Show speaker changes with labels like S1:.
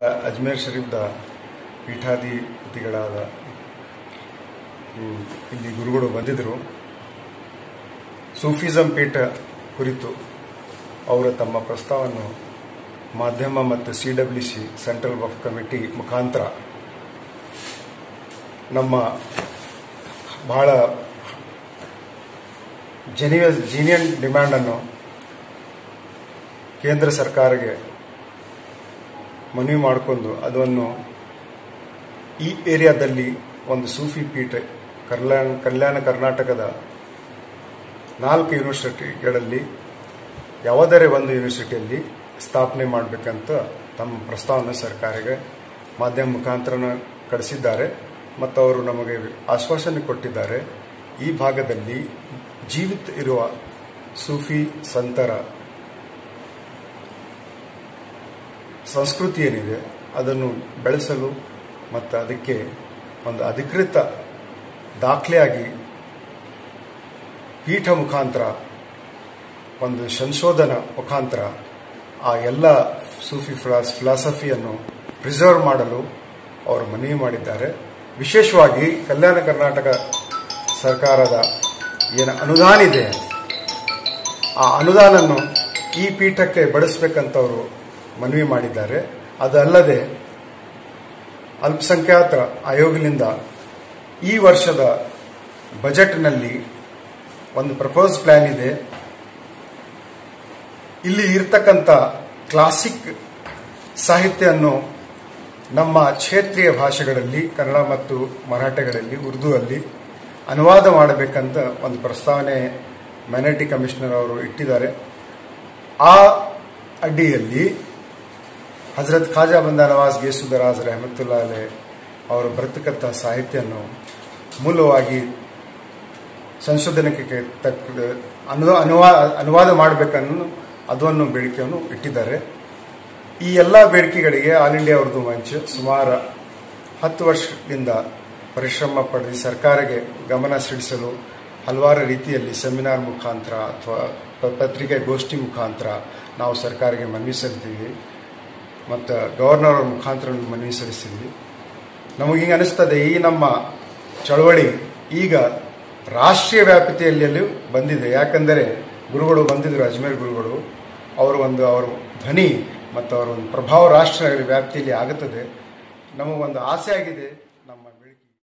S1: ಅಜ್ಮೇರ್ ಶರೀಫ್ದ ಪೀಠಾಧಿಪತಿಗಳಾದ ಹ್ಮ್, ಇಲ್ಲಿ ಗುರುಗಳು ಬಂದಿದ್ದರು ಸೂಫಿಸಂ ಪೀಠ ಕುರಿತು ಅವರು ತಮ್ಮ ಪ್ರಸ್ತಾವವನ್ನು ಮಾಧ್ಯಮ ಮತ್ತು C W C central Waqf committee ಮುಖಾಂತರ ನಮ್ಮ ಬಹಳ ಜೆನ್ಯು ಜೀನಿಯನ್ ಡಿಮ್ಯಾಂಡನ್ನು ಕೇಂದ್ರ ಸರ್ಕಾರಕ್ಕೆ ಮನವಿ ಮಾಡಿಕೊಂಡು ಅದನ್ನು ಈ ಏರಿಯಾದಲ್ಲಿ ಒಂದು ಸೂಫಿ ಪೀಠ ಕಲ್ಯಾಣ ಕಲ್ಯಾಣ ಕರ್ನಾಟಕದ ನಾಲ್ಕು ಯೂನಿವರ್ಸಿಟಿಗಳಲ್ಲಿ ಯಾವುದರೇ ಒಂದು ಯೂನಿವರ್ಸಿಟಿಯಲ್ಲಿ ಸ್ಥಾಪನೆ ಮಾಡಬೇಕಂತ ತಮ್ಮ ಪ್ರಸ್ತಾವನೆ ಸರ್ಕಾರಕ್ಕೆ ಮಾಧ್ಯಮ ಮುಖಾಂತರ ಕಳಿಸಿದ್ದಾರೆ ಮತ್ತು ಅವರು ನಮಗೆ ಆಶ್ವಾಸನೆ ಕೊಟ್ಟಿದ್ದಾರೆ ಈ ಭಾಗದಲ್ಲಿ ಜೀವಿತ ಇರುವ ಸೂಫಿ ಸಂತರ ಸಂಸ್ಕೃತಿ ಏನಿದೆ ಅದನ್ನು ಬೆಳೆಸಲು ಮತ್ತು ಅದಕ್ಕೆ ಒಂದು ಅಧಿಕೃತ ದಾಖಲೆಯಾಗಿ ಪೀಠ ಮುಖಾಂತರ ಒಂದು ಸಂಶೋಧನಾ ಮುಖಾಂತರ ಆ ಎಲ್ಲ ಸೂಫಿ ಫಿಲಾಸ್ ಫಿಲಾಸಫಿಯನ್ನು ಪ್ರಿಸರ್ವ್ ಮಾಡಲು ಅವರು ಮನವಿ ಮಾಡಿದ್ದಾರೆ ವಿಶೇಷವಾಗಿ ಕಲ್ಯಾಣ ಕರ್ನಾಟಕ ಸರ್ಕಾರದ ಏನು ಅನುದಾನ ಇದೆ ಆ ಅನುದಾನವನ್ನು ಈ ಪೀಠಕ್ಕೆ ಬಳಸಬೇಕಂತ ಅವರು ಮನವಿ ಮಾಡಿದ್ದಾರೆ ಅದಲ್ಲದೆ ಅಲ್ಪಸಂಖ್ಯಾತ ಆಯೋಗದಿಂದ ಈ ವರ್ಷದ ಬಜೆಟ್ನಲ್ಲಿ ಒಂದು ಪ್ರಪೋಸ್ ಪ್ಲಾನ್ ಇದೆ ಇಲ್ಲಿ ಇರ್ತಕ್ಕಂಥ ಕ್ಲಾಸಿಕ್ ಸಾಹಿತ್ಯವನ್ನು ನಮ್ಮ ಕ್ಷೇತ್ರೀಯ ಭಾಷೆಗಳಲ್ಲಿ ಕನ್ನಡ ಮತ್ತು ಮರಾಠಿಗಳಲ್ಲಿ ಉರ್ದುವಲ್ಲಿ ಅನುವಾದ ಮಾಡಬೇಕಂತ ಒಂದು ಪ್ರಸ್ತಾವನೆ ಮೈನಾರಿಟಿ ಕಮಿಷನರ್ ಅವರು ಇಟ್ಟಿದ್ದಾರೆ ಆ ಅಡ್ಡಿಯಲ್ಲಿ ಹಜರತ್ ಖಾಜಾ ಬಂದ ನವಾಜ್ ಗೇಸುದರಾಜ್ ರೆಹಮತುಲ್ಲಾ ಅಲೆ ಅವರು ಬರೆತಕ್ಕಂಥ ಸಾಹಿತ್ಯವನ್ನು ಮೂಲವಾಗಿ ಸಂಶೋಧನೆಗೆ ತಕ್ಕ ಅನು ಅನುವಾದ ಅನುವಾದ ಮಾಡಬೇಕನ್ನು ಅದನ್ನು ಬೇಡಿಕೆಯನ್ನು ಇಟ್ಟಿದ್ದಾರೆ ಈ ಎಲ್ಲ ಬೇಡಿಕೆಗಳಿಗೆ ಆಲ್ ಇಂಡಿಯಾ ಉರ್ದು ಮಂಚ್ ಸುಮಾರು ಹತ್ತು ವರ್ಷದಿಂದ ಪರಿಶ್ರಮ ಪಡೆದು ಸರ್ಕಾರಕ್ಕೆ ಗಮನ ಸೆಳೆಸಲು ಹಲವಾರು ರೀತಿಯಲ್ಲಿ ಸೆಮಿನಾರ್ ಮುಖಾಂತರ ಅಥವಾ ಪ- ಪತ್ರಿಕೆ ಗೋಷ್ಠಿ ಮುಖಾಂತರ ನಾವು ಸರ್ಕಾರಕ್ಕೆ ಮನವಿ ಸಲ್ಲಿದ್ದೀವಿ ಮತ್ತು ಗವರ್ನರ್ ಅವ್ರ ಮುಖಾಂತರ ಮನವಿ ಸಲ್ಲಿಸಿದ್ವಿ ನಮಗೀಗ ಅನಿಸ್ತದೆ ಈ ನಮ್ಮ ಚಳವಳಿ ಈಗ ರಾಷ್ಟ್ರೀಯ ವ್ಯಾಪ್ತಿಯಲ್ಲಿಯೂ ಬಂದಿದೆ ಯಾಕಂದರೆ ಗುರುಗಳು ಬಂದಿದ್ದರು ಅಜ್ಮೇರ್ ಗುರುಗಳು ಅವರ ಒಂದು ಅವರ ಧ್ವನಿ ಮತ್ತು ಅವರ ಒಂದು ಪ್ರಭಾವ ರಾಷ್ಟ್ರ ವ್ಯಾಪ್ತಿಯಲ್ಲಿ ಆಗುತ್ತದೆ ನಮಗೊಂದು ಆಸೆ ಆಗಿದೆ